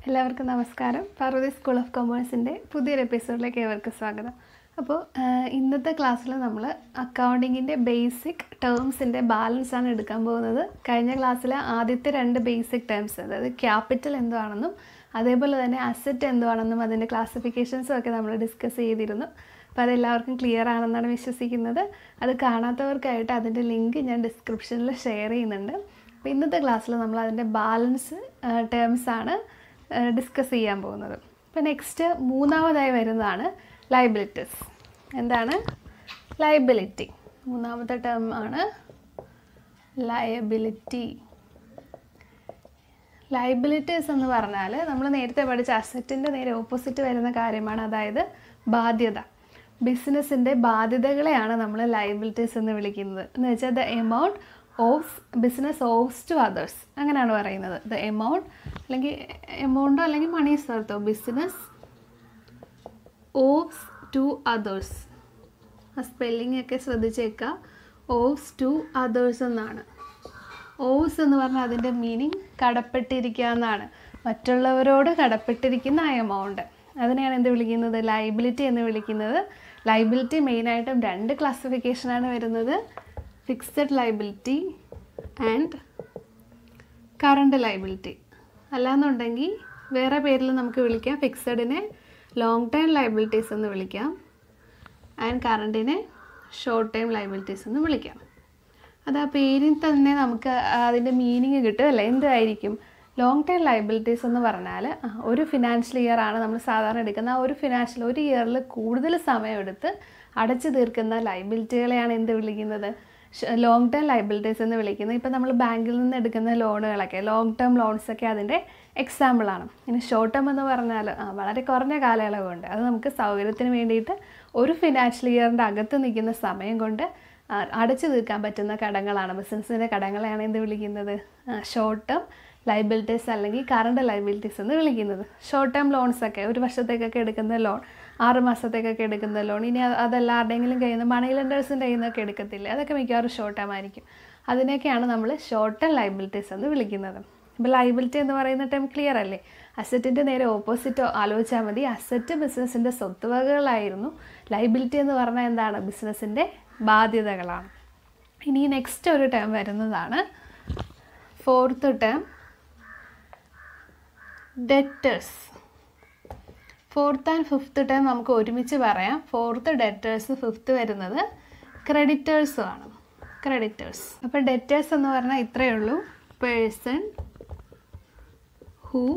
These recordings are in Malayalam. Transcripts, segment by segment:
എല്ലാവർക്കും നമസ്കാരം പാർവതി സ്കൂൾ ഓഫ് കൊമേഴ്സിൻ്റെ പുതിയൊരു എപ്പിസോഡിലേക്ക് ഏവർക്കും സ്വാഗതം അപ്പോൾ ആഹ്, ഇന്നത്തെ ക്ലാസ്സിൽ നമ്മൾ അക്കൗണ്ടിങ്ങിൻ്റെ ബേസിക് ടേംസിൻ്റെ ബാലൻസ് ആണ് എടുക്കാൻ പോകുന്നത് കഴിഞ്ഞ ക്ലാസ്സിലെ ആദ്യത്തെ രണ്ട് ബേസിക് ടേംസ് അതായത് ക്യാപിറ്റൽ എന്താണെന്നും അതേപോലെ തന്നെ അസറ്റ് എന്താണെന്നും അതിൻ്റെ ക്ലാസിഫിക്കേഷൻസും ഒക്കെ നമ്മൾ ഡിസ്കസ് ചെയ്തിരുന്നു അപ്പോൾ അതെല്ലാവർക്കും ക്ലിയർ ആണെന്നാണ് വിശ്വസിക്കുന്നത് അത് കാണാത്തവർക്കായിട്ട് അതിൻ്റെ ലിങ്ക് ഞാൻ ഡിസ്ക്രിപ്ഷനിൽ ഷെയർ ചെയ്യുന്നുണ്ട് അപ്പോൾ ഇന്നത്തെ ക്ലാസ്സിൽ നമ്മൾ അതിൻ്റെ ബാലൻസ് ടേംസ് ആണ് ഡിസ്കസ് ചെയ്യാൻ പോകുന്നത് അപ്പോൾ നെക്സ്റ്റ് മൂന്നാമതായി വരുന്നതാണ് ലൈബിലിറ്റീസ് എന്താണ് ലൈബിലിറ്റി മൂന്നാമത്തെ ടേം ആണ് ലയബിലിറ്റി ലൈബിലിറ്റീസ് എന്ന് പറഞ്ഞാൽ നമ്മൾ നേരത്തെ പഠിച്ച അസറ്റിൻ്റെ നേരെ ഓപ്പോസിറ്റ് വരുന്ന കാര്യമാണ് അതായത് ബാധ്യത ബിസിനസ്സിൻ്റെ ബാധ്യതകളെയാണ് നമ്മൾ ലൈബിലിറ്റീസ് എന്ന് വിളിക്കുന്നത് എന്ന് വെച്ചാൽ the amount of business owes to others അങ്ങനെയാണ് പറയുന്നത് ദ എമൗണ്ട് അല്ലെങ്കിൽ എമൗണ്ടോ അല്ലെങ്കിൽ മണി സ്ഥലത്തോ ബിസിനസ് ഓഫ്സ് ടു അതേഴ്സ് ആ സ്പെല്ലിംഗ് ഒക്കെ ശ്രദ്ധിച്ചേക്കുക ഓഫ്സ് ടു അതേഴ്സ് എന്നാണ് ഓസ് എന്ന് പറഞ്ഞാൽ അതിൻ്റെ മീനിങ് കടപ്പെട്ടിരിക്കുക എന്നാണ് മറ്റുള്ളവരോട് കടപ്പെട്ടിരിക്കുന്ന ആ എമൗണ്ട് അതിനെയാണ് എന്ത് വിളിക്കുന്നത് ലൈബിലിറ്റി എന്ന് വിളിക്കുന്നത് ലൈബിലിറ്റി മെയിനായിട്ടും രണ്ട് ക്ലാസിഫിക്കേഷനാണ് വരുന്നത് fixed liability and current liability അല്ലാന്നുണ്ടെങ്കിൽ വേറെ പേരിൽ നമുക്ക് വിളിക്കാം ഫിക്സഡിനെ ലോങ് ടൈം ലൈബിലിറ്റീസ് എന്ന് വിളിക്കാം ആൻഡ് കറണ്ടിനെ ഷോർട്ട് ടൈം ലൈബിലിറ്റീസ് എന്ന് വിളിക്കാം അത് ആ പേരിൽ തന്നെ നമുക്ക് അതിൻ്റെ മീനിങ് കിട്ടും അല്ലേ എന്തായിരിക്കും ലോങ് ടൈം ലൈബിലിറ്റീസ് എന്ന് പറഞ്ഞാൽ ആ, ഒരു ഫിനാൻഷ്യൽ ഇയർ ആണ് നമ്മൾ സാധാരണ എടുക്കുന്ന ആ ഒരു ഫിനാൻഷ്യൽ ഒരു ഇയറിൽ കൂടുതൽ സമയമെടുത്ത് അടച്ചു തീർക്കുന്ന ലൈബിലിറ്റികളെയാണ് എന്ത് വിളിക്കുന്നത് ലോങ് ടേം ലൈബിലിറ്റീസ് എന്ന് വിളിക്കുന്നത് ഇപ്പോൾ നമ്മൾ ബാങ്കിൽ നിന്ന് എടുക്കുന്ന ലോണുകളൊക്കെ ലോങ് ടേം ലോൺസ് ഒക്കെ അതിൻ്റെ എക്സാമ്പിളാണ് ഇനി ഷോർട്ട് ടേം എന്ന് പറഞ്ഞാൽ ആ, വളരെ കുറഞ്ഞ കാലയളവുണ്ട് അത് നമുക്ക് സൗകര്യത്തിന് വേണ്ടിയിട്ട് ഒരു ഫിനാൻഷ്യൽ ഇയറിൻ്റെ അകത്ത് നിൽക്കുന്ന സമയം കൊണ്ട് ആ, അടച്ചു തീർക്കാൻ പറ്റുന്ന കടങ്ങളാണ് ബിസിനസ്സിൻ്റെ കടങ്ങളെയാണ് എന്ത് വിളിക്കുന്നത് ഷോർട്ട് ടേം ലൈബിലിറ്റീസ് അല്ലെങ്കിൽ കറണ്ട് ലൈബിലിറ്റീസ് എന്ന് വിളിക്കുന്നത് ഷോർട്ട് ടേം ലോൺസ് ഒക്കെ ഒരു വർഷത്തേക്കൊക്കെ എടുക്കുന്ന ലോൺ ആറ് മാസത്തേക്കൊക്കെ എടുക്കുന്ന ലോൺ ഇനി അത് അതല്ല ആരുടെയെങ്കിലും കയ്യിൽ നിന്ന് മണി ലെൻഡേഴ്സിൻ്റെ കയ്യിൽ നിന്നൊക്കെ എടുക്കത്തില്ലേ അതൊക്കെ മിക്കവാറും ഷോർട്ട് ടേം ആയിരിക്കും അതിനെയൊക്കെയാണ് നമ്മൾ ഷോർട്ട് ടേം ലൈബിലിറ്റീസ് എന്ന് വിളിക്കുന്നത് ഇപ്പോൾ ലൈബിലിറ്റി എന്ന് പറയുന്ന ടൈം ക്ലിയർ അല്ലേ അസറ്റിൻ്റെ നേരെ ഓപ്പോസിറ്റ് ആലോചിച്ചാൽ മതി അസറ്റ് ബിസിനസ്സിൻ്റെ സ്വത്തുവകകളായിരുന്നു ലൈബിലിറ്റി എന്ന് പറഞ്ഞാൽ എന്താണ് ബിസിനസ്സിൻ്റെ ബാധ്യതകളാണ് ഇനി നെക്സ്റ്റ് ഒരു ടേം വരുന്നതാണ് fourth term debtors fourth and fifth term നമുക്ക് ഒരുമിച്ച് പറയാം ഫോർത്ത് ഡെറ്റേഴ്സ് ഫിഫ്ത്ത് വരുന്നത് ക്രെഡിറ്റേഴ്സും ആണ് ക്രെഡിറ്റേഴ്സ് അപ്പോൾ ഡെറ്റേഴ്സ് എന്ന് പറഞ്ഞാൽ ഇത്രയേ ഉള്ളൂ person who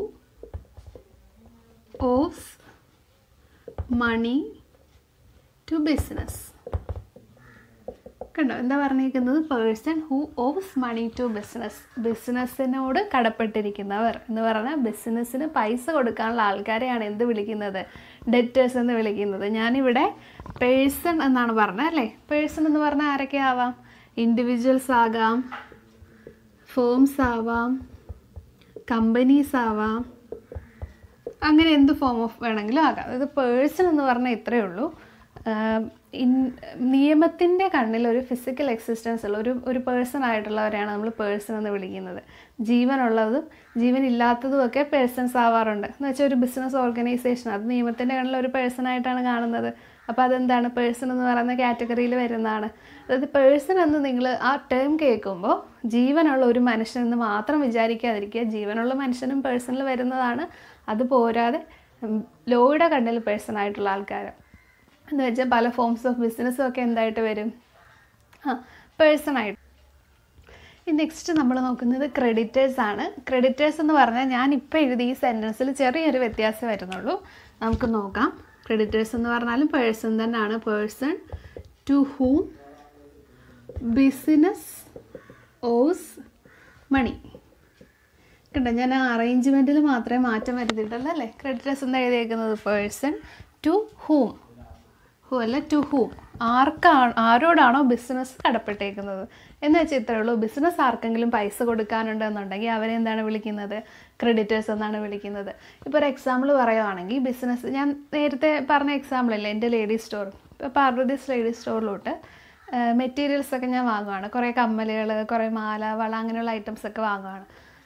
owes money to business കണ്ടോ എന്താ പറഞ്ഞിരിക്കുന്നത് person who owes money to business ബിസിനസ്സിനോട് കടപ്പെട്ടിരിക്കുന്നവർ എന്ന് പറഞ്ഞാൽ ബിസിനസ്സിന് പൈസ കൊടുക്കാനുള്ള ആൾക്കാരെയാണ് എന്ത് വിളിക്കുന്നത് ഡെറ്റേഴ്സ് എന്ന് വിളിക്കുന്നത് ഞാനിവിടെ പേഴ്സൺ എന്നാണ് പറഞ്ഞത് അല്ലേ പേഴ്സൺ എന്ന് പറഞ്ഞാൽ ആരൊക്കെ ആവാം ഇൻഡിവിജ്വൽസ് ആകാം ഫേംസ് ആവാം കമ്പനീസ് ആവാം അങ്ങനെ എന്ത് ഫോം ഓഫ് വേണമെങ്കിലും ആകാം അതായത് പേഴ്സൺ എന്ന് പറഞ്ഞാൽ ഇത്രയേ ഉള്ളൂ ആഹ് ഇൻ നിയമത്തിൻ്റെ കണ്ണിൽ ഒരു ഫിസിക്കൽ എക്സിസ്റ്റൻസ് ഉള്ള ഒരു ഒരു പേഴ്സൺ ആയിട്ടുള്ളവരെയാണ് നമ്മൾ പേഴ്സൺ എന്ന് വിളിക്കുന്നത് ജീവനുള്ളതും ജീവൻ ഇല്ലാത്തതും ഒക്കെ പേഴ്സൺസ് ആവാറുണ്ട് എന്ന് വെച്ചാൽ ഒരു ബിസിനസ് ഓർഗനൈസേഷൻ അത് നിയമത്തിൻ്റെ കണ്ണിൽ ഒരു പേഴ്സൺ ആയിട്ടാണ് കാണുന്നത് അപ്പോൾ അതെന്താണ് പേഴ്സൺ എന്ന് പറയുന്ന കാറ്റഗറിയിൽ വരുന്നതാണ് അതായത് പേഴ്സൺ എന്ന് നിങ്ങൾ ആ ടേം കേൾക്കുമ്പോൾ ജീവനുള്ള ഒരു മനുഷ്യൻ എന്ന് മാത്രം വിചാരിക്കാതിരിക്കുക ജീവനുള്ള മനുഷ്യനും പേഴ്സണിൽ വരുന്നതാണ് അത് പോരാതെ ഉം, ലോയുടെ കണ്ണിൽ പേഴ്സൺ ആയിട്ടുള്ള ആൾക്കാർ എന്ന് വെച്ചാൽ പല ഫോംസ് ഓഫ് ബിസിനസ്സും ഒക്കെ എന്തായിട്ട് വരും ആ പേഴ്സൺ ആയിട്ട് നെക്സ്റ്റ് നമ്മൾ നോക്കുന്നത് ക്രെഡിറ്റേഴ്സ് ആണ് ക്രെഡിറ്റേഴ്സ് എന്ന് പറഞ്ഞാൽ ഞാൻ ഇപ്പോൾ എഴുതിയ ഈ സെൻറ്റൻസിൽ ചെറിയൊരു വ്യത്യാസം വരുന്നുള്ളൂ നമുക്ക് നോക്കാം ക്രെഡിറ്റേഴ്സ് എന്ന് പറഞ്ഞാലും പേഴ്സൺ തന്നെയാണ് person to whom business owes money കണ്ടോ ഞാൻ അറേഞ്ച്മെൻറ്റിൽ മാത്രമേ മാറ്റം വരുത്തിയിട്ടുള്ളൂ അല്ലേ ക്രെഡിറ്റേഴ്സ് എന്ന് എഴുതിയേക്കുന്നത് പേഴ്സൺ ടു ഹൂം ഹൂ അല്ല ടു ഹൂം ആർക്കാണ് ആരോടാണോ ബിസിനസ് കടപ്പെട്ടേക്കുന്നത് എന്ന് വെച്ചാൽ ഇത്രയേ ഉള്ളൂ ബിസിനസ് ആർക്കെങ്കിലും പൈസ കൊടുക്കാനുണ്ടെന്നുണ്ടെങ്കിൽ അവരെ എന്താണ് വിളിക്കുന്നത് ക്രെഡിറ്റേഴ്സ് എന്നാണ് വിളിക്കുന്നത് ഇപ്പോൾ ഒരു എക്സാമ്പിൾ പറയുവാണെങ്കിൽ ബിസിനസ് ഞാൻ നേരത്തെ പറഞ്ഞ എക്സാമ്പിൾ അല്ലേ എൻ്റെ ലേഡീസ് സ്റ്റോർ ഇപ്പോൾ പാർവതീസ് ലേഡീസ് സ്റ്റോറിലോട്ട് മെറ്റീരിയൽസ് ഒക്കെ ഞാൻ വാങ്ങുവാണ് കുറേ കമ്മലുകൾ കുറേ മാല വള അങ്ങനെയുള്ള ഐറ്റംസ് ഒക്കെ വാങ്ങുവാണ്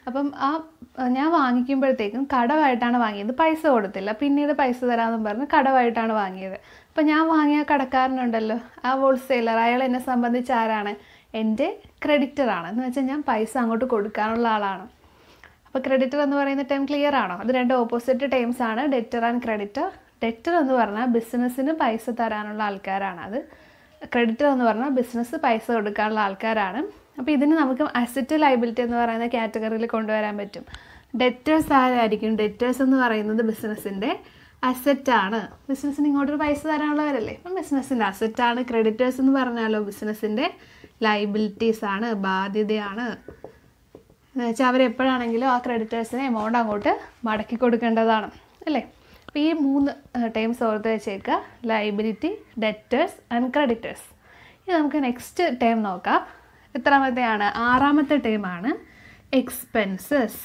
അപ്പം ആ ആ, ഞാൻ വാങ്ങിക്കുമ്പോഴത്തേക്കും കടമായിട്ടാണ് വാങ്ങിയത് പൈസ കൊടുത്തില്ല പിന്നീട് പൈസ തരാമെന്നും പറഞ്ഞ് കടമായിട്ടാണ് വാങ്ങിയത് അപ്പം ഞാൻ വാങ്ങിയ കടക്കാരനുണ്ടല്ലോ ആ ഹോൾസെയിലർ അയാൾ എന്നെ സംബന്ധിച്ച് ആരാണ് എൻ്റെ ക്രെഡിറ്ററാണ് എന്ന് വെച്ചാൽ ഞാൻ പൈസ അങ്ങോട്ട് കൊടുക്കാനുള്ള ആളാണ് അപ്പോൾ ക്രെഡിറ്റർ എന്ന് പറയുന്ന ടൈം ക്ലിയർ ആണോ അത് രണ്ട് ഓപ്പോസിറ്റ് ടൈംസ് ആണ് ഡെറ്റർ ആൻഡ് ക്രെഡിറ്റർ ഡെറ്റർ എന്ന് പറഞ്ഞാൽ ബിസിനസ്സിന് പൈസ തരാനുള്ള ആൾക്കാരാണ് അത് ക്രെഡിറ്റർ എന്ന് പറഞ്ഞാൽ ബിസിനസ് പൈസ കൊടുക്കാനുള്ള ആൾക്കാരാണ് അപ്പോൾ ഇതിന് നമുക്ക് അസറ്റ് ലൈബിലിറ്റി എന്ന് പറയുന്ന കാറ്റഗറിയിൽ കൊണ്ടുവരാൻ പറ്റും ഡെറ്റേഴ്സ് ആരായിരിക്കും ഡെറ്റേഴ്സ് എന്ന് പറയുന്നത് ബിസിനസ്സിൻ്റെ അസറ്റാണ് ബിസിനസ്സിന് ഇങ്ങോട്ടൊരു പൈസ തരാനുള്ളവരല്ലേ അപ്പം ബിസിനസ്സിൻ്റെ അസറ്റാണ് ക്രെഡിറ്റേഴ്സ് എന്ന് പറഞ്ഞാലോ ബിസിനസ്സിൻ്റെ ലൈബിലിറ്റീസ് ആണ് ബാധ്യതയാണ് എന്ന് വെച്ചാൽ അവരെപ്പോഴാണെങ്കിലും ആ ക്രെഡിറ്റേഴ്സിന് എമൗണ്ട് അങ്ങോട്ട് മടക്കി കൊടുക്കേണ്ടതാണ് അല്ലേ അപ്പോൾ ഈ മൂന്ന് ടൈംസ് ഓർത്ത് വെച്ചേക്കുക ലൈബിലിറ്റി ഡെറ്റേഴ്സ് ആൻഡ് ക്രെഡിറ്റേഴ്സ് ഇനി നമുക്ക് നെക്സ്റ്റ് ടൈം നോക്കാം എത്രാമത്തെയാണ് ആറാമത്തെ ടൈമാണ് എക്സ്പെൻസസ്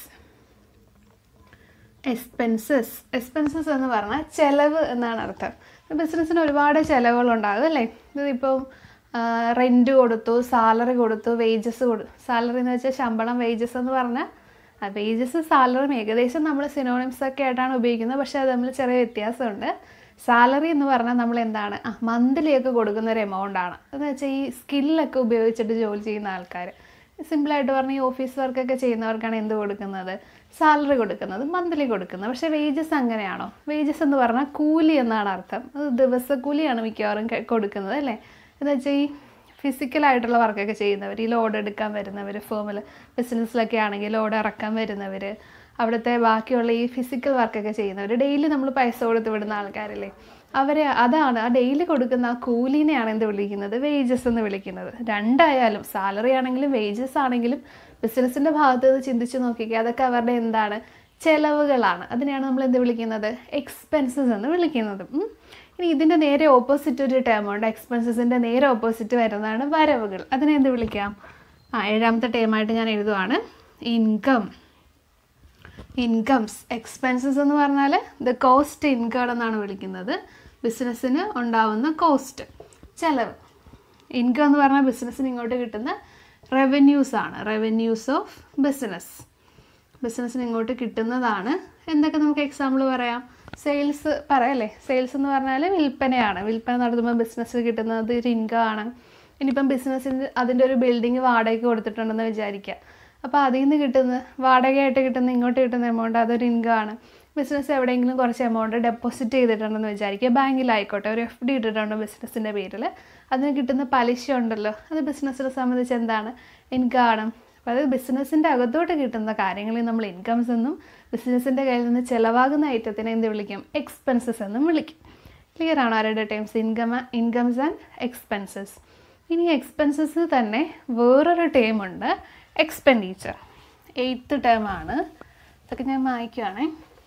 എക്സ്പെൻസസ് എക്സ്പെൻസസ് എന്ന് പറഞ്ഞാൽ ചിലവ് എന്നാണ് അർത്ഥം ബിസിനസ്സിന് ഒരുപാട് ചിലവുകളുണ്ടാകും അല്ലേ ഇതിപ്പം റെൻറ്റ് കൊടുത്തു സാലറി കൊടുത്തു വേജസ് കൊടു സാലറി എന്ന് വെച്ചാൽ ശമ്പളം വേജസ് എന്ന് പറഞ്ഞാൽ വേജസ് സാലറിയും ഏകദേശം നമ്മൾ സിനോണിംസ് ഒക്കെ ആയിട്ടാണ് ഉപയോഗിക്കുന്നത് പക്ഷേ അത് തമ്മിൽ ചെറിയ വ്യത്യാസമുണ്ട് സാലറി എന്ന് പറഞ്ഞാൽ നമ്മൾ എന്താണ് ആ മന്ത്ലി ഒക്കെ കൊടുക്കുന്ന ഒരു എമൗണ്ട് ആണ് എന്ന് വെച്ചാൽ ഈ സ്കില്ലൊക്കെ ഉപയോഗിച്ചിട്ട് ജോലി ചെയ്യുന്ന ആൾക്കാർ സിമ്പിളായിട്ട് പറഞ്ഞാൽ ഈ ഓഫീസ് വർക്കൊക്കെ ചെയ്യുന്നവർക്കാണ് എന്ത് കൊടുക്കുന്നത് സാലറി കൊടുക്കുന്നത് മന്ത്ലി കൊടുക്കുന്നത് പക്ഷേ വേജസ് അങ്ങനെയാണോ വേജസ് എന്ന് പറഞ്ഞാൽ കൂലി എന്നാണ് അർത്ഥം അത് ദിവസക്കൂലിയാണ് മിക്കവാറും ക- കൊടുക്കുന്നത് അല്ലേ എന്ന് വെച്ചാൽ ഈ ഫിസിക്കലായിട്ടുള്ള വർക്കൊക്കെ ചെയ്യുന്നവർ ഈ ലോഡ് എടുക്കാൻ വരുന്നവർ ഫേമിൽ ബിസിനസ്സിലൊക്കെ ആണെങ്കിൽ ലോഡ് ഇറക്കാൻ വരുന്നവർ അവിടുത്തെ ബാക്കിയുള്ള ഈ ഫിസിക്കൽ വർക്കൊക്കെ ചെയ്യുന്നവർ ഡെയിലി നമ്മൾ പൈസ കൊടുത്ത് വിടുന്ന ആൾക്കാരില്ലേ അവരെ അതാണ് ആ ഡെയിലി കൊടുക്കുന്ന ആ കൂലിനെയാണ് എന്ത് വിളിക്കുന്നത് വേജസ് എന്ന് വിളിക്കുന്നത് രണ്ടായാലും സാലറി ആണെങ്കിലും വേജസ് ആണെങ്കിലും ബിസിനസ്സിൻ്റെ ഭാഗത്ത് നിന്ന് ചിന്തിച്ച് നോക്കിക്കുക അതൊക്കെ അവരുടെ എന്താണ് ചെലവുകളാണ് അതിനെയാണ് നമ്മൾ എന്ത് വിളിക്കുന്നത് എക്സ്പെൻസസ് എന്ന് വിളിക്കുന്നത് ഉം. ഇനി ഇതിൻ്റെ നേരെ ഓപ്പോസിറ്റ് ഒരു ടേം ഉണ്ട് എക്സ്പെൻസസിൻ്റെ നേരെ ഓപ്പോസിറ്റ് വരുന്നതാണ് വരവുകൾ അതിനെ എന്ത് വിളിക്കാം ആ ഏഴാമത്തെ ടേമായിട്ട് ഞാൻ എഴുതുവാണ് ഇൻകം ഇൻകംസ് എക്സ്പെൻസസ് എന്ന് പറഞ്ഞാൽ ദ കോസ്റ്റ് ഇൻകം എന്നാണ് വിളിക്കുന്നത് ബിസിനസ്സിന് ഉണ്ടാവുന്ന കോസ്റ്റ് ചെലവ് ഇൻകം എന്ന് പറഞ്ഞാൽ ബിസിനസ്സിന് ഇങ്ങോട്ട് കിട്ടുന്ന റവന്യൂസ് ആണ് റവന്യൂസ് ഓഫ് ബിസിനസ് ബിസിനസ്സിന് ഇങ്ങോട്ട് കിട്ടുന്നതാണ് എന്തൊക്കെ നമുക്ക് എക്സാമ്പിൾ പറയാം സെയിൽസ് പറയാല്ലേ സെയിൽസ് എന്ന് പറഞ്ഞാൽ വിൽപ്പനയാണ് വിൽപ്പന നടത്തുമ്പോൾ ബിസിനസ്സിൽ കിട്ടുന്നത് ഒരു ഇൻകം ആണ് ഇനിയിപ്പം ബിസിനസ്സിന് അതിൻ്റെ ഒരു ബിൽഡിംഗ് വാടകയ്ക്ക് കൊടുത്തിട്ടുണ്ടെന്ന് വിചാരിക്കുക അപ്പോൾ അതിൽ നിന്ന് കിട്ടുന്ന വാടകയായിട്ട് കിട്ടുന്ന ഇങ്ങോട്ട് കിട്ടുന്ന എമൗണ്ട് അതൊരു ഇൻകം ആണ് ബിസിനസ് എവിടെയെങ്കിലും കുറച്ച് എമൗണ്ട് ഡെപ്പോസിറ്റ് ചെയ്തിട്ടുണ്ടെന്ന് വിചാരിക്കുക ബാങ്കിലായിക്കോട്ടെ ഒരു എഫ് ഡി ഇട്ടിട്ടുണ്ട് ബിസിനസ്സിൻ്റെ പേരിൽ അതിന് കിട്ടുന്ന പലിശ ഉണ്ടല്ലോ അത് ബിസിനസ്സിനെ സംബന്ധിച്ച് എന്താണ് ഇൻകം ആണ് അപ്പോൾ അത് ബിസിനസ്സിൻ്റെ അകത്തോട്ട് കിട്ടുന്ന കാര്യങ്ങളിൽ നമ്മൾ ഇൻകംസ് എന്നും ബിസിനസ്സിൻ്റെ കയ്യിൽ നിന്ന് ചിലവാകുന്ന ഐറ്റത്തിനെ എന്ത് വിളിക്കും എക്സ്പെൻസസ് എന്നും വിളിക്കും ക്ലിയർ ആണോ ആരുടെ times income incomes and expenses ഇനി എക്സ്പെൻസസ് തന്നെ വേറൊരു ടേം ഉണ്ട് എക്സ്പെൻഡിച്ചർ എയ്ത്ത് ടേം ആണ് ഇതൊക്കെ ഞാൻ വായിക്കുവാണേ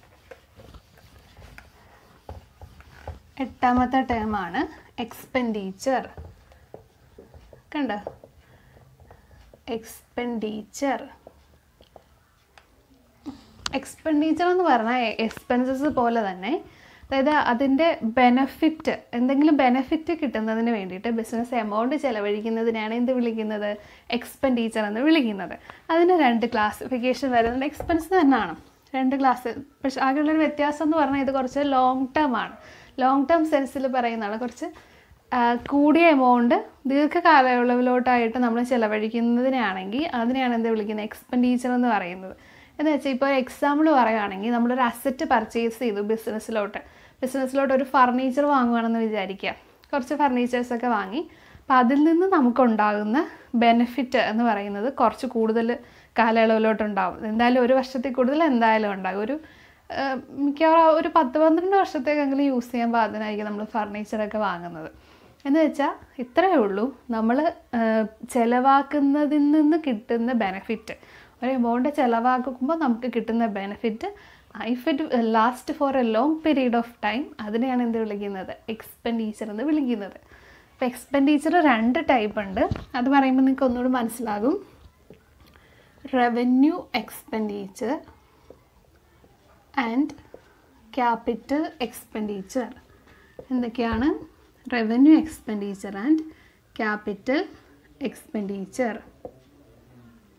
എട്ടാമത്തെ ടേമാണ് എക്സ്പെൻഡിച്ചർ കണ്ടോ എക്സ്പെൻഡിച്ചർ എക്സ്പെൻഡിച്ചർ എന്ന് പറഞ്ഞാൽ എക്സ്പെൻസസ് പോലെ തന്നെ അതായത് അതിൻ്റെ ബെനഫിറ്റ് എന്തെങ്കിലും ബെനഫിറ്റ് കിട്ടുന്നതിന് വേണ്ടിയിട്ട് ബിസിനസ് എമൗണ്ട് ചിലവഴിക്കുന്നതിനാണ് എന്ത് വിളിക്കുന്നത് എക്സ്പെൻഡിച്ചർ എന്ന് വിളിക്കുന്നത് അതിന് രണ്ട് ക്ലാസിഫിക്കേഷൻ വരുന്നത് എക്സ്പെൻസ് തന്നെയാണ് രണ്ട് ക്ലാസ് പക്ഷെ ആകെയുള്ളൊരു വ്യത്യാസം എന്ന് പറഞ്ഞാൽ ഇത് കുറച്ച് ലോങ് ടേം ആണ് ലോങ് ടേം സെൻസിൽ പറയുന്നതാണ് കുറച്ച് ആ, കൂടിയ എമൗണ്ട് ദീർഘകാലയളവിലോട്ടായിട്ട് നമ്മൾ ചിലവഴിക്കുന്നതിനാണെങ്കിൽ അതിനെയാണ് എന്ത് വിളിക്കുന്നത് എക്സ്പെൻഡിച്ചർ എന്ന് പറയുന്നത് എന്ന് വെച്ചാൽ ഇപ്പോൾ ഒരു എക്സാമ്പിൾ പറയുകയാണെങ്കിൽ നമ്മളൊരു അസറ്റ് പർച്ചേസ് ചെയ്തു ബിസിനസ്സിലോട്ട് ബിസിനസ്സിലോട്ട് ഒരു ഫർണിച്ചർ വാങ്ങുകയാണെന്ന് വിചാരിക്കുക കുറച്ച് ഫർണിച്ചേഴ്സൊക്കെ വാങ്ങി അപ്പം അതിൽ നിന്ന് നമുക്കുണ്ടാകുന്ന ബെനിഫിറ്റ് എന്ന് പറയുന്നത് കുറച്ച് കൂടുതൽ കാലയളവിലോട്ടുണ്ടാവും എന്തായാലും ഒരു വർഷത്തിൽ കൂടുതൽ എന്തായാലും ഉണ്ടാകും ഒരു ആ, മിക്കവാറും ഒരു പത്ത് പന്ത്രണ്ട് വർഷത്തേക്കെങ്കിലും യൂസ് ചെയ്യാൻ പാകത്തിനായിരിക്കും നമ്മൾ ഫർണിച്ചറൊക്കെ വാങ്ങുന്നത് എന്ന് വെച്ചാൽ ഇത്രയേ ഉള്ളൂ നമ്മൾ ചിലവാക്കുന്നതിൽ നിന്ന് കിട്ടുന്ന ബെനിഫിറ്റ് ഒരു എമൗണ്ട് ചിലവാക്കുമ്പോൾ നമുക്ക് കിട്ടുന്ന benefit if it last for a long period of time അതിനെയാണ് എന്ത് വിളിക്കുന്നത് എക്സ്പെൻഡിച്ചർ എന്ന് വിളിക്കുന്നത് അപ്പോൾ എക്സ്പെൻഡിച്ചർ രണ്ട് ടൈപ്പ് ഉണ്ട് അത് പറയുമ്പോൾ നിങ്ങൾക്ക് ഒന്നുകൂടി മനസ്സിലാകും revenue expenditure and capital expenditure എന്തൊക്കെയാണ് revenue expenditure and capital expenditure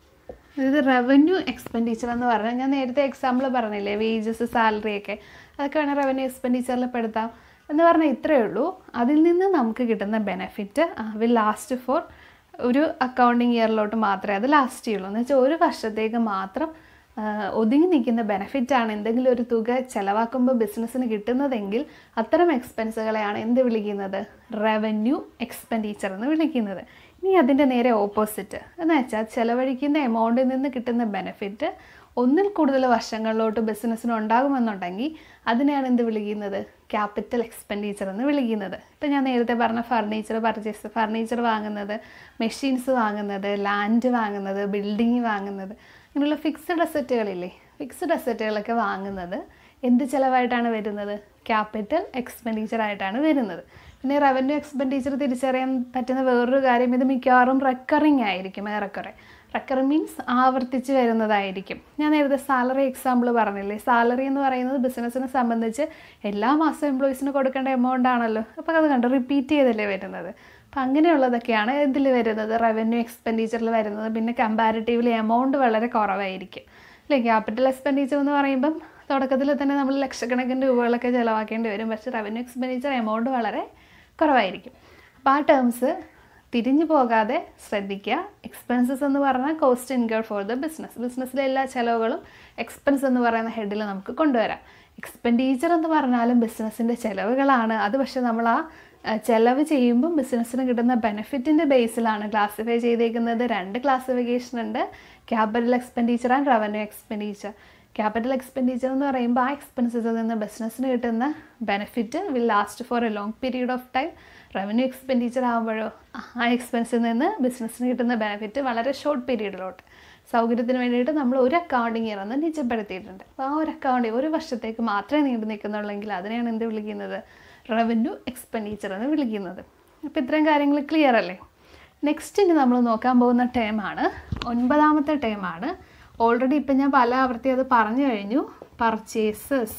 അതായത് റവന്യൂ എക്സ്പെൻഡിച്ചർ എന്ന് പറഞ്ഞാൽ ഞാൻ നേരത്തെ എക്സാമ്പിൾ പറഞ്ഞില്ലേ വേജസ് സാലറി ഒക്കെ അതൊക്കെ വേണേൽ റവന്യൂ എക്സ്പെൻഡിച്ചറിൽ പെടുത്താം എന്ന് പറഞ്ഞാൽ ഇത്രയേ ഉള്ളൂ അതിൽ നിന്ന് നമുക്ക് കിട്ടുന്ന ബെനിഫിറ്റ് വിൽ ലാസ്റ്റ് ഫോർ ഒരു അക്കൗണ്ടിങ് ഇയറിലോട്ട് മാത്രമേ അത് ലാസ്റ്റ് ചെയ്യുള്ളൂ എന്ന് വെച്ചാൽ ഒരു വർഷത്തേക്ക് മാത്രം ആ, ഒതുങ്ങി നിൽക്കുന്ന ബെനിഫിറ്റാണ് എന്തെങ്കിലും ഒരു തുക ചിലവാക്കുമ്പോൾ ബിസിനസ്സിന് കിട്ടുന്നതെങ്കിൽ അത്തരം എക്സ്പെൻസുകളെയാണ് എന്ത് വിളിക്കുന്നത് റവന്യൂ എക്സ്പെൻഡിച്ചർ എന്ന് വിളിക്കുന്നത് ഇനി അതിൻ്റെ നേരെ ഓപ്പോസിറ്റ് എന്ന് വെച്ചാൽ ചിലവഴിക്കുന്ന എമൗണ്ടിൽ നിന്ന് കിട്ടുന്ന ബെനിഫിറ്റ് ഒന്നിൽ കൂടുതൽ വർഷങ്ങളിലോട്ട് ബിസിനസ്സിന് ഉണ്ടാകുമെന്നുണ്ടെങ്കിൽ അതിനെയാണ് എന്ത് വിളിക്കുന്നത് ക്യാപിറ്റൽ എക്സ്പെൻഡിച്ചർ എന്ന് വിളിക്കുന്നത് ഇപ്പം ഞാൻ നേരത്തെ പറഞ്ഞ ഫർണിച്ചർ പർച്ചേസ് ഫർണിച്ചർ വാങ്ങുന്നത് മെഷീൻസ് വാങ്ങുന്നത് ലാൻഡ് വാങ്ങുന്നത് ബിൽഡിങ് വാങ്ങുന്നത് ഇങ്ങനെയുള്ള ഫിക്സഡ് അസറ്റുകളില്ലേ ഫിക്സഡ് അസറ്റുകളൊക്കെ വാങ്ങുന്നത് എന്ത് ചിലവായിട്ടാണ് വരുന്നത് ക്യാപിറ്റൽ എക്സ്പെൻഡിച്ചർ ആയിട്ടാണ് വരുന്നത് പിന്നെ റവന്യൂ എക്സ്പെൻഡിച്ചർ തിരിച്ചറിയാൻ പറ്റുന്ന വേറൊരു കാര്യം ഇത് മിക്കവാറും റെക്കറിങ് ആയിരിക്കും ഏറെക്കുറെ റെക്കറിങ് മീൻസ് ആവർത്തിച്ച് വരുന്നതായിരിക്കും ഞാൻ നേരത്തെ സാലറി എക്സാമ്പിൾ പറഞ്ഞില്ലേ സാലറി എന്ന് പറയുന്നത് ബിസിനസ്സിനെ സംബന്ധിച്ച് എല്ലാ മാസവും എംപ്ലോയീസിന് കൊടുക്കേണ്ട എമൗണ്ട് ആണല്ലോ അപ്പോൾ അത് കണ്ട് റിപ്പീറ്റ് ചെയ്തല്ലേ വരുന്നത് അപ്പം അങ്ങനെയുള്ളതൊക്കെയാണ് ഇതിൽ വരുന്നത് റവന്യൂ എക്സ്പെൻഡിച്ചറിൽ വരുന്നത് പിന്നെ കമ്പാരിറ്റീവ്ലി എമൗണ്ട് വളരെ കുറവായിരിക്കും അല്ലേ ക്യാപിറ്റൽ എക്സ്പെൻഡിച്ചർ എന്ന് പറയുമ്പം തുടക്കത്തിൽ തന്നെ നമ്മൾ ലക്ഷക്കണക്കിന് രൂപകളൊക്കെ ചിലവാക്കേണ്ടി വരും പക്ഷേ റവന്യൂ എക്സ്പെൻഡിച്ചർ എമൗണ്ട് വളരെ കുറവായിരിക്കും അപ്പോൾ ആ ടേംസ് തിരിഞ്ഞു പോകാതെ ശ്രദ്ധിക്കുക എക്സ്പെൻസസ് എന്ന് പറഞ്ഞാൽ cost incur for the business ബിസിനസ്സിലെ എല്ലാ ചിലവുകളും എക്സ്പെൻസ് എന്ന് പറയുന്ന ഹെഡിൽ നമുക്ക് കൊണ്ടുവരാം എക്സ്പെൻഡിച്ചർ എന്ന് പറഞ്ഞാലും ബിസിനസ്സിൻ്റെ ചിലവുകളാണ് അത് പക്ഷേ നമ്മൾ ആ അഹ്, ചിലവ് ചെയ്യുമ്പം ബിസിനസ്സിന് കിട്ടുന്ന ബെനിഫിറ്റിൻ്റെ ബേസിലാണ് ക്ലാസിഫൈ ചെയ്തേക്കുന്നത് രണ്ട് ക്ലാസിഫിക്കേഷൻ ഉണ്ട് capital expenditure and revenue expenditure capital expenditure എന്ന് പറയുമ്പോൾ ആ എക്സ്പെൻസസിൽ നിന്ന് ബിസിനസ്സിന് കിട്ടുന്ന benefit will last for a long period of time revenue expenditure ആകുമ്പോഴോ ആ എക്സ്പെൻസിൽ നിന്ന് ബിസിനസ്സിന് കിട്ടുന്ന ബെനിഫിറ്റ് വളരെ ഷോർട്ട് പീരീഡിലോട്ട് സൗകര്യത്തിന് വേണ്ടിയിട്ട് നമ്മൾ ഒരു അക്കൗണ്ടിങ് ഇയർ എന്ന് നിജപ്പെടുത്തിയിട്ടുണ്ട് അപ്പോൾ ആ ഒരു അക്കൗണ്ടിങ് ഒരു വർഷത്തേക്ക് മാത്രമേ നീണ്ടു നിൽക്കുന്നുള്ളെങ്കിൽ അതിനെയാണ് എന്ത് വിളിക്കുന്നത് റവന്യൂ എക്സ്പെൻഡിച്ചർ എന്ന് വിളിക്കുന്നത് അപ്പോൾ ഇത്രയും കാര്യങ്ങൾ ക്ലിയർ അല്ലേ നെക്സ്റ്റ് ഇനി നമ്മൾ നോക്കാൻ പോകുന്ന ടേമാണ് ഒൻപതാമത്തെ ടേമാണ് ഓൾറെഡി ഇപ്പം ഞാൻ പല ആവർത്തി അത് പറഞ്ഞു കഴിഞ്ഞു പർച്ചേസസ്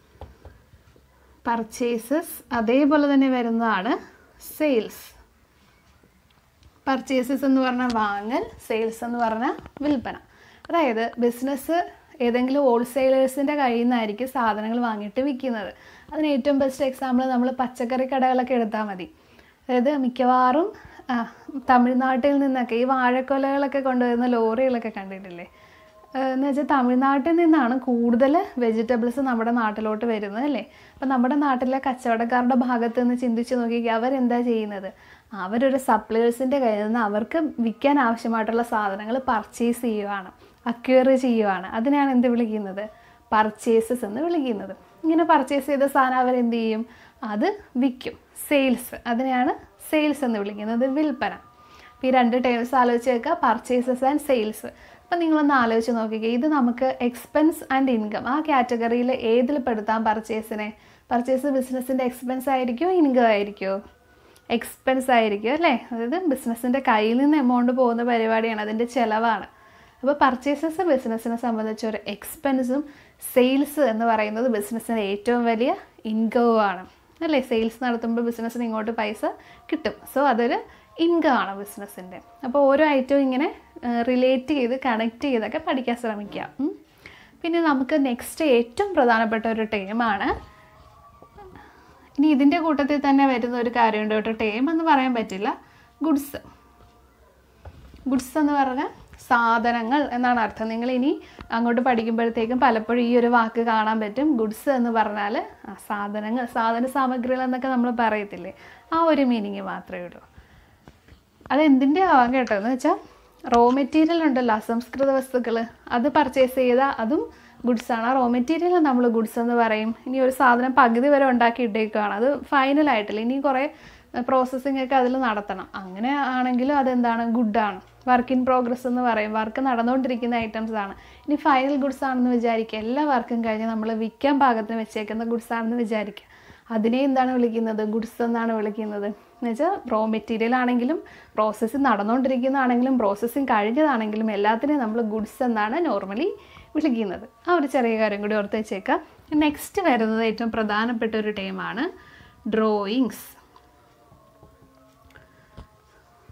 പർച്ചേസസ് അതേപോലെ തന്നെ വരുന്നതാണ് സെയിൽസ് പർച്ചേസസ് എന്ന് പറഞ്ഞാൽ വാങ്ങൽ സെയിൽസ് എന്ന് പറഞ്ഞാൽ വിൽപ്പന അതായത് ബിസിനസ് ഏതെങ്കിലും ഹോൾസെയിലേഴ്സിൻ്റെ കയ്യിൽ നിന്നായിരിക്കും സാധനങ്ങൾ വാങ്ങിയിട്ട് വിൽക്കുന്നത് അതിന് ഏറ്റവും ബെസ്റ്റ് എക്സാമ്പിൾ നമ്മൾ പച്ചക്കറി കടകളൊക്കെ എടുത്താൽ മതി അതായത് മിക്കവാറും ആ, തമിഴ്നാട്ടിൽ നിന്നൊക്കെ ഈ വാഴക്കൊലകളൊക്കെ കൊണ്ടുവരുന്ന ലോറികളൊക്കെ കണ്ടിട്ടില്ലേ ഏഹ് എന്ന് വെച്ചാൽ തമിഴ്നാട്ടിൽ നിന്നാണ് കൂടുതൽ വെജിറ്റബിൾസ് നമ്മുടെ നാട്ടിലോട്ട് വരുന്നത് അല്ലേ അപ്പം നമ്മുടെ നാട്ടിലെ കച്ചവടക്കാരുടെ ഭാഗത്ത് നിന്ന് ചിന്തിച്ച് നോക്കിയാൽ അവരെന്താ ചെയ്യുന്നത് അവരൊരു സപ്ലയേഴ്സിൻ്റെ കയ്യിൽ നിന്ന് അവർക്ക് വിൽക്കാൻ ആവശ്യമായിട്ടുള്ള സാധനങ്ങൾ പർച്ചേസ് ചെയ്യുവാണ് അക്വയർ ചെയ്യുവാണ് അതിനാണ് എന്ത് വിളിക്കുന്നത് പർച്ചേസസ് എന്ന് വിളിക്കുന്നത് ഇങ്ങനെ പർച്ചേസ് ചെയ്ത സാധനം അവരെന്ത് ചെയ്യും അത് വിൽക്കും സെയിൽസ് അതിനെയാണ് സെയിൽസ് എന്ന് വിളിക്കുന്നത് വിൽപ്പന അപ്പോൾ ഈ രണ്ട് ടേംസ് ആലോചിച്ച് വെക്കുക പർച്ചേസസ് ആൻഡ് സെയിൽസ് അപ്പം നിങ്ങളൊന്ന് ആലോചിച്ച് നോക്കിക്കുക ഇത് നമുക്ക് എക്സ്പെൻസ് ആൻഡ് ഇൻകം ആ കാറ്റഗറിയിൽ ഏതിൽ പെടുത്താം പർച്ചേസിനെ പർച്ചേസ് ബിസിനസ്സിൻ്റെ എക്സ്പെൻസ് ആയിരിക്കുമോ ഇൻകം ആയിരിക്കുമോ എക്സ്പെൻസ് ആയിരിക്കും അല്ലേ അതായത് ബിസിനസ്സിൻ്റെ കയ്യിൽ നിന്ന് എമൗണ്ട് പോകുന്ന പരിപാടിയാണ് അതിൻ്റെ ചിലവാണ് അപ്പോൾ പർച്ചേസസ് ബിസിനസ്സിനെ സംബന്ധിച്ച് ഒരു എക്സ്പെൻസും സെയിൽസ് എന്ന് പറയുന്നത് ബിസിനസ്സിൻ്റെ ഏറ്റവും വലിയ ഇൻകവും ആണ് അല്ലേ സെയിൽസ് നടത്തുമ്പോൾ ബിസിനസ്സിന് ഇങ്ങോട്ട് പൈസ കിട്ടും സോ അതൊരു ഇൻകം ആണ് ബിസിനസ്സിൻ്റെ അപ്പോൾ ഓരോ ഐറ്റവും ഇങ്ങനെ റിലേറ്റ് ചെയ്ത് കണക്ട് ചെയ്തൊക്കെ പഠിക്കാൻ ശ്രമിക്കുക ഉം. പിന്നെ നമുക്ക് നെക്സ്റ്റ് ഏറ്റവും പ്രധാനപ്പെട്ട ഒരു ടേമാണ് ഇനി ഇതിൻ്റെ കൂട്ടത്തിൽ തന്നെ വരുന്ന ഒരു കാര്യമുണ്ട് കേട്ടോ ടേം എന്ന് പറയാൻ പറ്റില്ല ഗുഡ്സ് ഗുഡ്സ് എന്ന് പറഞ്ഞാൽ സാധനങ്ങൾ എന്നാണ് അർത്ഥം നിങ്ങൾ ഇനി അങ്ങോട്ട് പഠിക്കുമ്പോഴത്തേക്കും പലപ്പോഴും ഈ ഒരു വാക്ക് കാണാൻ പറ്റും ഗുഡ്സ് എന്ന് പറഞ്ഞാൽ ആ, സാധനങ്ങൾ സാധന സാമഗ്രികൾ എന്നൊക്കെ നമ്മൾ പറയത്തില്ലേ ആ ഒരു മീനിങ് മാത്രമേ ഉള്ളൂ അത് എന്തിൻ്റെ ആവാം കേട്ടോ എന്ന് വെച്ചാൽ റോ മെറ്റീരിയൽ ഉണ്ടല്ലോ അസംസ്കൃത വസ്തുക്കൾ അത് പർച്ചേസ് ചെയ്താൽ അതും ഗുഡ്സ് ആണ് ആ റോ മെറ്റീരിയൽ നമ്മൾ ഗുഡ്സ് എന്ന് പറയും ഇനി ഒരു സാധനം പകുതി വരെ ഉണ്ടാക്കി ഇട്ടേക്കുകയാണ് അത് ഫൈനൽ ആയിട്ടില്ല ഇനി കുറേ പ്രോസസ്സിംഗ് ഒക്കെ അതിൽ നടത്തണം അങ്ങനെ ആണെങ്കിലും അതെന്താണ് ഗുഡാണ് വർക്ക് ഇൻ പ്രോഗ്രസ് എന്ന് പറയും വർക്ക് നടന്നുകൊണ്ടിരിക്കുന്ന ഐറ്റംസ് ആണ് ഇനി ഫൈനൽ ഗുഡ്സ് ആണെന്ന് വിചാരിക്കുക എല്ലാ വർക്കും കഴിഞ്ഞ് നമ്മൾ വിൽക്കാൻ പാകത്തിന് വെച്ചേക്കുന്ന ഗുഡ്സ് ആണെന്ന് വിചാരിക്കുക അതിനെ എന്താണ് വിളിക്കുന്നത് ഗുഡ്സ് എന്നാണ് വിളിക്കുന്നത് എന്ന് വെച്ചാൽ റോ മെറ്റീരിയൽ ആണെങ്കിലും പ്രോസസ്സിങ് നടന്നുകൊണ്ടിരിക്കുന്നതാണെങ്കിലും പ്രോസസ്സിങ് കഴിഞ്ഞതാണെങ്കിലും എല്ലാത്തിനെയും നമ്മൾ ഗുഡ്സ് എന്നാണ് നോർമലി വിളിക്കുന്നത് ആ ഒരു ചെറിയ കാര്യം കൂടി ഓർത്ത് വെച്ചേക്കാം നെക്സ്റ്റ് വരുന്നത് ഏറ്റവും പ്രധാനപ്പെട്ട ഒരു ടൈമാണ് ഡ്രോയിങ്സ്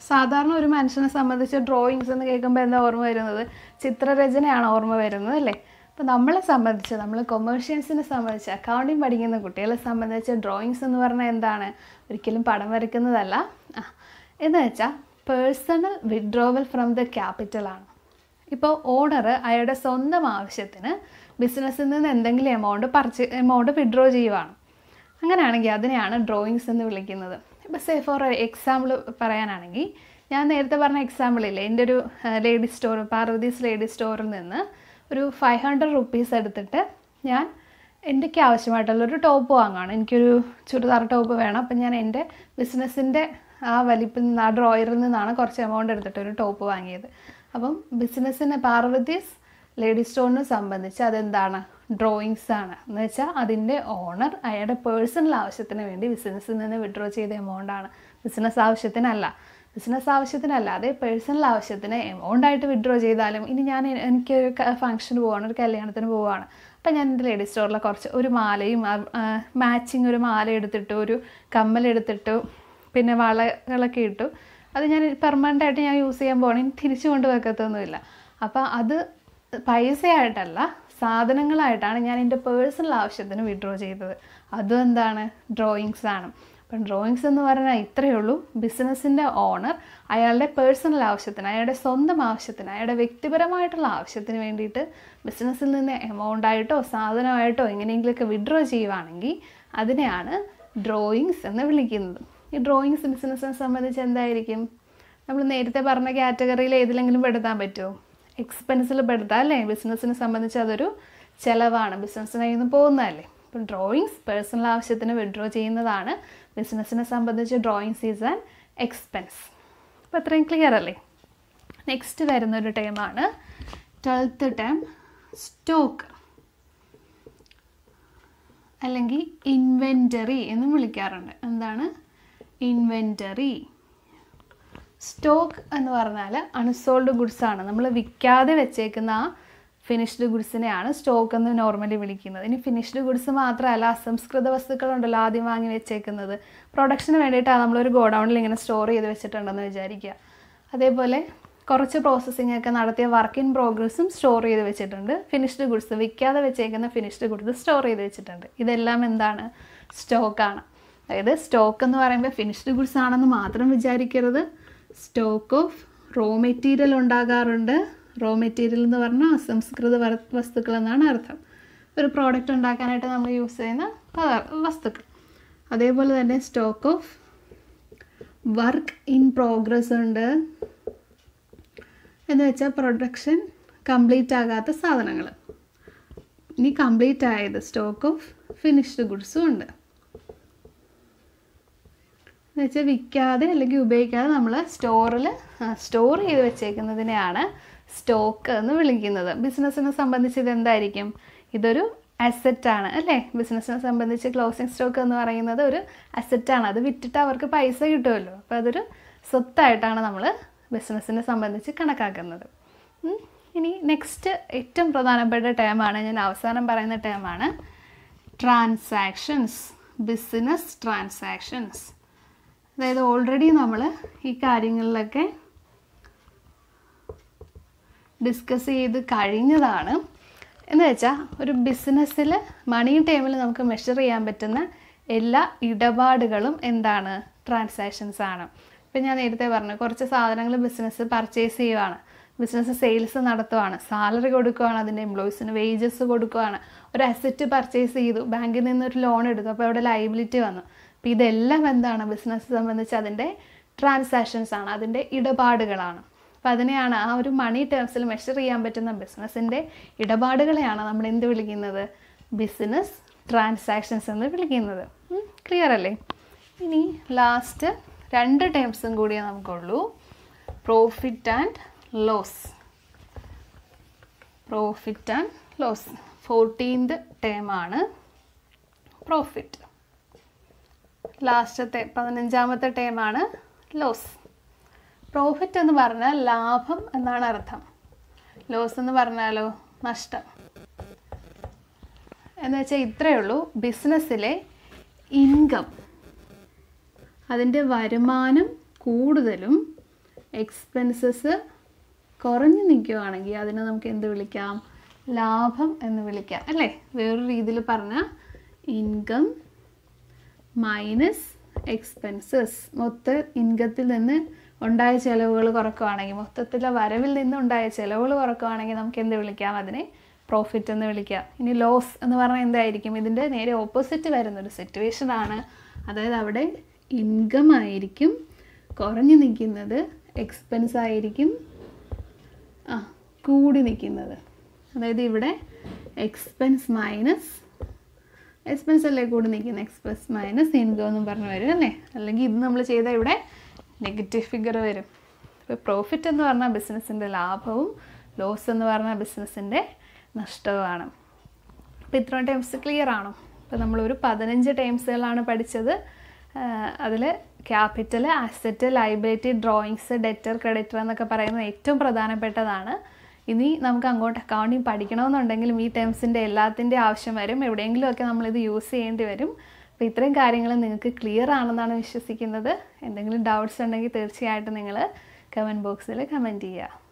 സാധാരണ ഒരു മനുഷ്യനെ സംബന്ധിച്ച് ഡ്രോയിങ്സ് എന്ന് കേൾക്കുമ്പോൾ എന്താ ഓർമ്മ വരുന്നത് ചിത്രരചനയാണ് ഓർമ്മ വരുന്നത് അല്ലേ അപ്പോൾ നമ്മളെ സംബന്ധിച്ച് നമ്മൾ കൊമേഴ്ഷ്യൽസിനെ സംബന്ധിച്ച് അക്കൗണ്ടിങ് പഠിക്കുന്ന കുട്ടികളെ സംബന്ധിച്ച് ഡ്രോയിങ്സ് എന്ന് പറഞ്ഞാൽ എന്താണ് ഒരിക്കലും പടം വരയ്ക്കുന്നതല്ല ആ എന്ന് വെച്ചാൽ പേഴ്സണൽ വിഡ്രോവൽ ഫ്രം ദ ക്യാപിറ്റലാണ് ഇപ്പോൾ ഓണർ അയാളുടെ സ്വന്തം ആവശ്യത്തിന് ബിസിനസ്സിൽ നിന്ന് എന്തെങ്കിലും എമൗണ്ട് പർച്ചേ എമൗണ്ട് വിഡ്രോ ചെയ്യുവാണ് അങ്ങനെയാണെങ്കിൽ അതിനെയാണ് ഡ്രോയിങ്സ് എന്ന് വിളിക്കുന്നത് ഇപ്പോൾ സേ ഫോർ എക്സാമ്പിൾ പറയാനാണെങ്കിൽ ഞാൻ നേരത്തെ പറഞ്ഞ എക്സാമ്പിളില്ലേ എൻ്റെ ഒരു ലേഡി സ്റ്റോർ പാർവതീസ് ലേഡി സ്റ്റോറിൽ നിന്ന് ഒരു ഫൈവ് ഹൺഡ്രഡ് റുപ്പീസ് എടുത്തിട്ട് ഞാൻ എനിക്ക് ആവശ്യമായിട്ടുള്ളൊരു ടോപ്പ് വാങ്ങുകയാണ് എനിക്കൊരു ചുരിദാർ ടോപ്പ് വേണം അപ്പം ഞാൻ എൻ്റെ ബിസിനസ്സിൻ്റെ ആ വലിപ്പിൽ നിന്ന് ആ ഡ്രോയറിൽ നിന്നാണ് കുറച്ച് എമൗണ്ട് എടുത്തിട്ട് ഒരു ടോപ്പ് വാങ്ങിയത് അപ്പം ബിസിനസ്സിന് പാർവതീസ് ലേഡി സ്റ്റോറിനെ സംബന്ധിച്ച് അതെന്താണ് ഡ്രോയിങ്സ് ആണ് എന്ന് വെച്ചാൽ അതിൻ്റെ ഓണർ അയാളുടെ പേഴ്സണൽ ആവശ്യത്തിന് വേണ്ടി ബിസിനസ്സിൽ നിന്ന് വിഡ്രോ ചെയ്ത എമൗണ്ട് ആണ് ബിസിനസ് ആവശ്യത്തിനല്ല ബിസിനസ് ആവശ്യത്തിനല്ല അതേ പേഴ്സണൽ ആവശ്യത്തിന് എമൗണ്ട് ആയിട്ട് വിഡ്രോ ചെയ്താലും ഇനി ഞാൻ എ- എനിക്കൊരു ഫംഗ്ഷന് പോവാണ് ഒരു കല്യാണത്തിന് പോവാണ് അപ്പം ഞാൻ എൻ്റെ ലേഡി സ്റ്റോറിൽ കുറച്ച് ഒരു മാലയും മാച്ചിങ് ഒരു മാല എടുത്തിട്ടു ഒരു കമ്മലെടുത്തിട്ടു പിന്നെ വളകളൊക്കെ ഇട്ടു അത് ഞാൻ പെർമനൻ്റ് ആയിട്ട് ഞാൻ യൂസ് ചെയ്യാൻ പോകണം ഇനി തിരിച്ചു കൊണ്ട് വെക്കത്തൊന്നുമില്ല അപ്പോൾ അത് പൈസയായിട്ടല്ല സാധനങ്ങളായിട്ടാണ് ഞാൻ എൻ്റെ പേഴ്സണൽ ആവശ്യത്തിന് വിഡ്രോ ചെയ്തത് അതും എന്താണ് ഡ്രോയിങ്സ് ആണ് അപ്പം ഡ്രോയിങ്സ് എന്ന് പറഞ്ഞാൽ ഇത്രയേ ഉള്ളൂ ബിസിനസ്സിൻ്റെ ഓണർ അയാളുടെ പേഴ്സണൽ ആവശ്യത്തിന് അയാളുടെ സ്വന്തം ആവശ്യത്തിന് അയാളുടെ വ്യക്തിപരമായിട്ടുള്ള ആവശ്യത്തിന് വേണ്ടിയിട്ട് ബിസിനസ്സിൽ നിന്ന് എമൗണ്ട് ആയിട്ടോ സാധനമായിട്ടോ എങ്ങനെയെങ്കിലുമൊക്കെ വിഡ്രോ ചെയ്യുവാണെങ്കിൽ അതിനെയാണ് ഡ്രോയിങ്സ് എന്ന് വിളിക്കുന്നത് ഈ ഡ്രോയിങ്സ് ബിസിനസ്സിനെ സംബന്ധിച്ച് എന്തായിരിക്കും നമ്മൾ നേരത്തെ പറഞ്ഞ കാറ്റഗറിയിൽ ഏതിലെങ്കിലും പെടുത്താൻ പറ്റുമോ എക്സ്പെൻസിൽ പെടുത്താം അല്ലേ ബിസിനസ്സിനെ സംബന്ധിച്ച് അതൊരു ചിലവാണ് ബിസിനസ്സിന് കയ്യിൽ നിന്ന് പോകുന്നതല്ലേ അപ്പം ഡ്രോയിങ്സ് പേഴ്സണൽ ആവശ്യത്തിന് വിഡ്രോ ചെയ്യുന്നതാണ് ബിസിനസ്സിനെ സംബന്ധിച്ച് ഡ്രോയിങ്സ് ഈസ് ആൻ എക്സ്പെൻസ് അപ്പോൾ അത്രയും ക്ലിയർ അല്ലേ നെക്സ്റ്റ് വരുന്നൊരു ടൈമാണ് ട്വൽത്ത് ടൈം സ്റ്റോക്ക് അല്ലെങ്കിൽ ഇൻവെൻറ്ററി എന്നും വിളിക്കാറുണ്ട് എന്താണ് ഇൻവെൻറ്ററി സ്റ്റോക്ക് എന്ന് പറഞ്ഞാൽ അൺസോൾഡ് ഗുഡ്സ് ആണ് നമ്മൾ വിൽക്കാതെ വെച്ചേക്കുന്ന ആ ഫിനിഷ്ഡ് ഗുഡ്സിനെയാണ് സ്റ്റോക്ക് എന്ന് നോർമലി വിളിക്കുന്നത് ഇനി ഫിനിഷ്ഡ് ഗുഡ്സ് മാത്രമല്ല അസംസ്കൃത വസ്തുക്കളുണ്ടല്ലോ ആദ്യം വാങ്ങി വെച്ചേക്കുന്നത് പ്രൊഡക്ഷന് വേണ്ടിയിട്ടാണ് നമ്മളൊരു ഗോഡൗണിൽ ഇങ്ങനെ സ്റ്റോർ ചെയ്ത് വെച്ചിട്ടുണ്ടെന്ന് വിചാരിക്കുക അതേപോലെ കുറച്ച് പ്രോസസ്സിംഗ് ഒക്കെ നടത്തിയ വർക്ക് ഇൻ പ്രോഗ്രസ്സും സ്റ്റോർ ചെയ്ത് വെച്ചിട്ടുണ്ട് ഫിനിഷ്ഡ് ഗുഡ്സ് വിൽക്കാതെ വെച്ചേക്കുന്ന ഫിനിഷ്ഡ് ഗുഡ്സ് സ്റ്റോർ ചെയ്ത് വെച്ചിട്ടുണ്ട് ഇതെല്ലാം എന്താണ് സ്റ്റോക്കാണ് അതായത് സ്റ്റോക്ക് എന്ന് പറയുമ്പോൾ ഫിനിഷ്ഡ് ഗുഡ്സ് ആണെന്ന് മാത്രം വിചാരിക്കരുത് സ്റ്റോക്ക് ഓഫ് റോ മെറ്റീരിയൽ ഉണ്ടാകാറുണ്ട് റോ മെറ്റീരിയൽ എന്ന് പറഞ്ഞാൽ അസംസ്കൃത വര- വസ്തുക്കൾ എന്നാണ് അർത്ഥം ഒരു പ്രോഡക്റ്റ് ഉണ്ടാക്കാനായിട്ട് നമ്മൾ യൂസ് ചെയ്യുന്ന പദാ- വസ്തുക്കൾ അതേപോലെ തന്നെ stock of work in progress ഉണ്ട് എന്ന് വെച്ചാൽ പ്രൊഡക്ഷൻ കംപ്ലീറ്റ് ആകാത്ത സാധനങ്ങൾ ഇനി കംപ്ലീറ്റ് ആയത് സ്റ്റോക്ക് ഓഫ് ഫിനിഷ്ഡ് ഗുഡ്സും ഉണ്ട് എന്ന് വെച്ചാൽ വിൽക്കാതെ അല്ലെങ്കിൽ ഉപയോഗിക്കാതെ നമ്മൾ സ്റ്റോറിൽ സ്റ്റോർ ചെയ്ത് വെച്ചേക്കുന്നതിനെയാണ് സ്റ്റോക്ക് എന്ന് വിളിക്കുന്നത് ബിസിനസ്സിനെ സംബന്ധിച്ച് ഇത് എന്തായിരിക്കും ഇതൊരു അസറ്റാണ് അല്ലേ ബിസിനസ്സിനെ സംബന്ധിച്ച് ക്ലോസിംഗ് സ്റ്റോക്ക് എന്ന് പറയുന്നത് ഒരു അസറ്റാണ് അത് വിറ്റിട്ട് അവർക്ക് പൈസ കിട്ടുമല്ലോ അപ്പോൾ അതൊരു സ്വത്തായിട്ടാണ് നമ്മൾ ബിസിനസ്സിനെ സംബന്ധിച്ച് കണക്കാക്കുന്നത് ഉം. ഇനി നെക്സ്റ്റ് ഏറ്റവും പ്രധാനപ്പെട്ട ടേമാണ് ഞാൻ അവസാനം പറയുന്ന ടേമാണ് ട്രാൻസാക്ഷൻസ് ബിസിനസ് ട്രാൻസാക്ഷൻസ് അതായത് ഓൾറെഡി നമ്മൾ ഈ കാര്യങ്ങളിലൊക്കെ ഡിസ്കസ് ചെയ്ത് കഴിഞ്ഞതാണ് എന്ന് വെച്ചാൽ ഒരു ബിസിനസ്സിൽ മണി ടൈമിൽ നമുക്ക് മെഷർ ചെയ്യാൻ പറ്റുന്ന എല്ലാ ഇടപാടുകളും എന്താണ് ട്രാൻസാക്ഷൻസ് ആണ് ഇപ്പം ഞാൻ നേരത്തെ പറഞ്ഞു കുറച്ച് സാധനങ്ങൾ ബിസിനസ് പർച്ചേസ് ചെയ്യുവാണ് ബിസിനസ് സെയിൽസ് നടത്തുവാണ് സാലറി കൊടുക്കുവാണ് അതിൻ്റെ എംപ്ലോയീസിന് വേജസ് കൊടുക്കുവാണ് ഒരു അസറ്റ് പർച്ചേസ് ചെയ്തു ബാങ്കിൽ നിന്ന് ഒരു ലോൺ എടുത്തു അപ്പോൾ അവിടെ ലൈബിലിറ്റി വന്നു അപ്പോൾ ഇതെല്ലാം എന്താണ് ബിസിനസ് സംബന്ധിച്ച് അതിൻ്റെ ട്രാൻസാക്ഷൻസ് ആണ് അതിൻ്റെ ഇടപാടുകളാണ് അപ്പോൾ അതിനെയാണ് ആ ഒരു മണി ടേംസിൽ മെഷർ ചെയ്യാൻ പറ്റുന്ന ബിസിനസ്സിൻ്റെ ഇടപാടുകളെയാണ് നമ്മൾ എന്ത് വിളിക്കുന്നത് ബിസിനസ് ട്രാൻസാക്ഷൻസ് എന്ന് വിളിക്കുന്നത് ക്ലിയർ അല്ലേ ഇനി ലാസ്റ്റ് രണ്ട് ടേംസും കൂടിയേ നമുക്കുള്ളൂ profit and loss profit and loss fourteenth ടേമാണ് പ്രോഫിറ്റ് ലാസ്റ്റത്തെ പതിനഞ്ചാമത്തെ ടേമാണ് ലോസ് പ്രോഫിറ്റ് എന്ന് പറഞ്ഞാൽ ലാഭം എന്നാണ് അർത്ഥം ലോസ് എന്ന് പറഞ്ഞാലോ നഷ്ടം എന്ന് വെച്ചാൽ ഇത്രയേ ഉള്ളൂ ബിസിനസ്സിലെ ഇൻകം അതിൻ്റെ വരുമാനം കൂടുതലും എക്സ്പെൻസസ് കുറഞ്ഞു നിൽക്കുകയാണെങ്കിൽ അതിനെ നമുക്ക് എന്ത് വിളിക്കാം ലാഭം എന്ന് വിളിക്കാം അല്ലേ വേറൊരു രീതിയിൽ പറഞ്ഞാൽ ഇൻകം മൈനസ് എക്സ്പെൻസസ് മൊത്ത ഇൻകത്തിൽ നിന്ന് ഉണ്ടായ ചിലവുകൾ കുറക്കുകയാണെങ്കിൽ മൊത്തത്തിലെ വരവിൽ നിന്ന് ഉണ്ടായ ചിലവുകൾ കുറക്കുകയാണെങ്കിൽ നമുക്ക് എന്ത് വിളിക്കാം അതിനെ പ്രോഫിറ്റ് എന്ന് വിളിക്കാം ഇനി ലോസ് എന്ന് പറഞ്ഞാൽ എന്തായിരിക്കും ഇതിൻ്റെ നേരെ ഓപ്പോസിറ്റ് വരുന്നൊരു സിറ്റുവേഷൻ ആണ് അതായത് അവിടെ ഇൻകം ആയിരിക്കും കുറഞ്ഞു നിൽക്കുന്നത് എക്സ്പെൻസ് ആയിരിക്കും ആ കൂടി നിൽക്കുന്നത് അതായത് ഇവിടെ എക്സ്പെൻസ് മൈനസ് എക്സ്പെൻസ് അല്ലേ കൂടി നിൽക്കുന്നത് എക്സ്പെൻസ് മൈനസ് ഇൻകം എന്നും പറഞ്ഞു വരും അല്ലേ അല്ലെങ്കിൽ ഇത് നമ്മൾ ചെയ്താൽ ഇവിടെ നെഗറ്റീവ് ഫിഗർ വരും ഇപ്പോൾ പ്രോഫിറ്റ് എന്ന് പറഞ്ഞാൽ ബിസിനസ്സിൻ്റെ ലാഭവും ലോസ് എന്ന് പറഞ്ഞാൽ ബിസിനസ്സിൻ്റെ നഷ്ടവുമാണ് അപ്പോൾ ഇത്രയും ടേംസ് ക്ലിയർ ആണോ ഇപ്പോൾ നമ്മളൊരു പതിനഞ്ച് ടേംസുകളാണ് പഠിച്ചത് അതിൽ capital asset liability drawings debtor creditor എന്നൊക്കെ പറയുന്നത് ഏറ്റവും പ്രധാനപ്പെട്ടതാണ് ഇനി നമുക്ക് അങ്ങോട്ട് അക്കൗണ്ടിങ് പഠിക്കണമെന്നുണ്ടെങ്കിലും ഈ ടേംസിൻ്റെ എല്ലാത്തിൻ്റെ ആവശ്യം വരും എവിടെയെങ്കിലുമൊക്കെ നമ്മളിത് യൂസ് ചെയ്യേണ്ടി വരും അപ്പോൾ ഇത്രയും കാര്യങ്ങൾ നിങ്ങൾക്ക് ക്ലിയർ ആണെന്നാണ് വിശ്വസിക്കുന്നത് എന്തെങ്കിലും ഡൗട്ട്സ് ഉണ്ടെങ്കിൽ തീർച്ചയായിട്ടും നിങ്ങൾ കമൻറ്റ് ബോക്സിൽ കമൻറ്റ് ചെയ്യുക